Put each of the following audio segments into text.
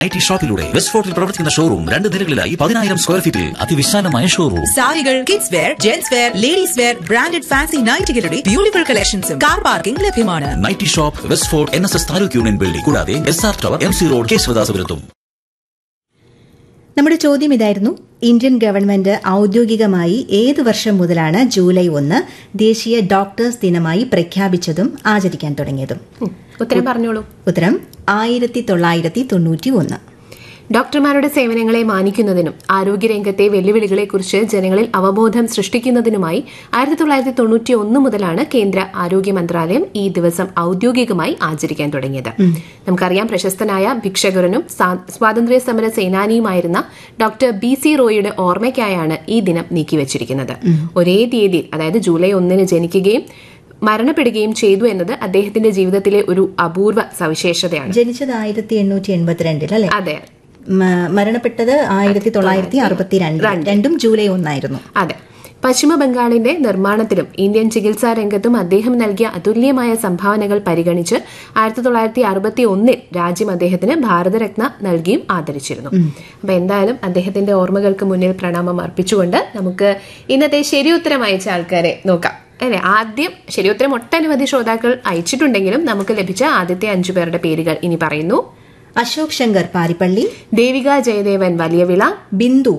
I ടി ഷോപ്പിലൂടെ West ഫോർട്ടിൽ പ്രവർത്തിക്കുന്ന ഷോറൂം രണ്ട് നിലകളിലായി പതിനായിരം സ്ക്വയർ ഫീറ്റിൽ അതിവിശാലമായ ഷോറൂം സാരികൾ kids wear gents wear ladies wear branded fancy നൈറ്റുകളുടെ ബ്യൂട്ടിഫുൾ കളക്ഷൻസും കാർ പാർക്കിംഗ് ലഭ്യമാണ് nighty shop West Fort N S S taluk union building കൂടാതെ S R tower M C road കേശവദാസപുരത്തും നമ്മുടെ ചോദ്യം ഇതായിരുന്നു ഇന്ത്യൻ ഗവൺമെന്റ് ഔദ്യോഗികമായി ഏത് വർഷം മുതലാണ് ജൂലൈ ഒന്ന് ദേശീയ ഡോക്ടേഴ്സ് ദിനമായി പ്രഖ്യാപിച്ചതും ആചരിക്കാൻ തുടങ്ങിയതും ഉത്തരം പറഞ്ഞോളൂ ഉത്തരം ആയിരത്തി തൊള്ളായിരത്തി തൊണ്ണൂറ്റി ഒന്ന് ഡോക്ടർമാരുടെ സേവനങ്ങളെ മാനിക്കുന്നതിനും ആരോഗ്യരംഗത്തെ വെല്ലുവിളികളെക്കുറിച്ച് ജനങ്ങളിൽ അവബോധം സൃഷ്ടിക്കുന്നതിനുമായി ആയിരത്തി തൊള്ളായിരത്തി തൊണ്ണൂറ്റി ഒന്ന് മുതലാണ് കേന്ദ്ര ആരോഗ്യ മന്ത്രാലയം ഈ ദിവസം ഔദ്യോഗികമായി ആചരിക്കാൻ തുടങ്ങിയത് നമുക്കറിയാം പ്രശസ്തനായ ഭിക്ഷകരനും സാ- സ്വാതന്ത്ര്യ സമര സേനാനിയുമായിരുന്ന ഡോക്ടർ ബി സി റോയിയുടെ ഓർമ്മയ്ക്കായാണ് ഈ ദിനം നീക്കിവച്ചിരിക്കുന്നത് ഒരേ തീയതിയിൽ അതായത് ജൂലൈ ഒന്നിന് ജനിക്കുകയും മരണപ്പെടുകയും ചെയ്തു എന്നത് അദ്ദേഹത്തിന്റെ ജീവിതത്തിലെ ഒരു അപൂർവ സവിശേഷതയാണ് ജനിച്ചത് ആയിരത്തി എണ്ണൂറ്റി എൺപത്തിരണ്ടിൽ അല്ലെ അതെ മ- മരണപ്പെട്ടത് ആയിരത്തി തൊള്ളായിരത്തി അറുപത്തിരണ്ട് രണ്ടും ജൂലൈ ഒന്നായിരുന്നു അതെ പശ്ചിമ ബംഗാളിന്റെ നിർമ്മാണത്തിലും ഇന്ത്യൻ ചികിത്സാ രംഗത്തും അദ്ദേഹം നൽകിയ അതുല്യമായ സംഭാവനകൾ പരിഗണിച്ച് ആയിരത്തി തൊള്ളായിരത്തി അറുപത്തി ഒന്നിൽ രാജ്യം അദ്ദേഹത്തിന് ഭാരതരത്ന നൽകിയും ആദരിച്ചിരുന്നു അപ്പൊ എന്തായാലും അദ്ദേഹത്തിന്റെ ഓർമ്മകൾക്ക് മുന്നിൽ പ്രണാമം അർപ്പിച്ചുകൊണ്ട് നമുക്ക് ഇന്നത്തെ ശരിയുത്തരം അയച്ച ആൾക്കാരെ നോക്കാം അല്ലെ ആദ്യം ശരിയുത്തരം ഒട്ടനവധി ശ്രോതാക്കൾ അയച്ചിട്ടുണ്ടെങ്കിലും നമുക്ക് ലഭിച്ച ആദ്യത്തെ അഞ്ചു പേരുടെ പേരുകൾ ഇനി പറയുന്നു അശോക് ശങ്കർ പാരിപ്പള്ളി ദേവിക ജയദേവൻ വലിയവിള ബിന്ദു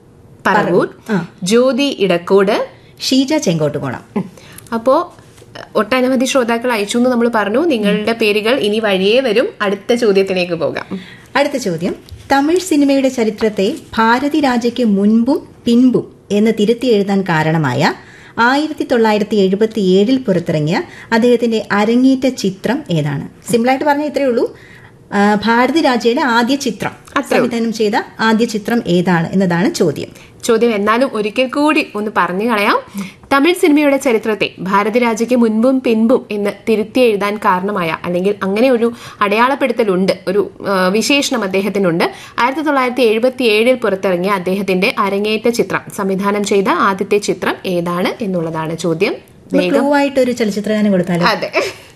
പറവൂർ ആ. ജ്യോതി ഇടക്കോട് ഷീജ ചെങ്കോട്ടുകോണം അപ്പോ അഹ്, ഒട്ടനവധി ശ്രോതാക്കൾ അയച്ചു എന്ന് നമ്മൾ പറഞ്ഞു നിങ്ങളുടെ പേരുകൾ ഇനി വഴിയേ വരും അടുത്ത ചോദ്യത്തിലേക്ക് പോകാം അടുത്ത ചോദ്യം തമിഴ് സിനിമയുടെ ചരിത്രത്തെ ഭാരതി രാജയ്ക്ക് മുൻപും പിൻപും എന്ന് തിരുത്തി എഴുതാൻ കാരണമായ ആയിരത്തി തൊള്ളായിരത്തി എഴുപത്തി ഏഴിൽ പുറത്തിറങ്ങിയ അദ്ദേഹത്തിന്റെ അരങ്ങേറ്റ ചിത്രം ഏതാണ് സിമ്പിളായിട്ട് പറഞ്ഞാൽ ഇത്രയേ ഉള്ളൂ ആ, ഭാരതി രാജയുടെ ആദ്യ ചിത്രം സംവിധാനം ചെയ്ത ആദ്യ ചിത്രം ഏതാണ് എന്നതാണ് ചോദ്യം ചോദ്യം എന്നാലും ഒരിക്കൽ കൂടി ഒന്ന് പറഞ്ഞു കളയാം തമിഴ് സിനിമയുടെ ചരിത്രത്തെ ഭാരതരാജയ്ക്ക് മുൻപും പിൻപും എന്ന് തിരുത്തി എഴുതാൻ കാരണമായ അല്ലെങ്കിൽ അങ്ങനെ ഒരു അടയാളപ്പെടുത്തലുണ്ട് ഒരു ആ, വിശേഷണം അദ്ദേഹത്തിനുണ്ട് ആയിരത്തി തൊള്ളായിരത്തി എഴുപത്തി ഏഴിൽ പുറത്തിറങ്ങിയ അദ്ദേഹത്തിന്റെ അരങ്ങേറ്റ ചിത്രം സംവിധാനം ചെയ്ത ആദ്യത്തെ ചിത്രം ഏതാണ് എന്നുള്ളതാണ് ചോദ്യം വേഗം ക്ലൂ ആയിട്ട് ഒരു ചലച്ചിത്രഗാനം കൊടുത്താലോ അതെ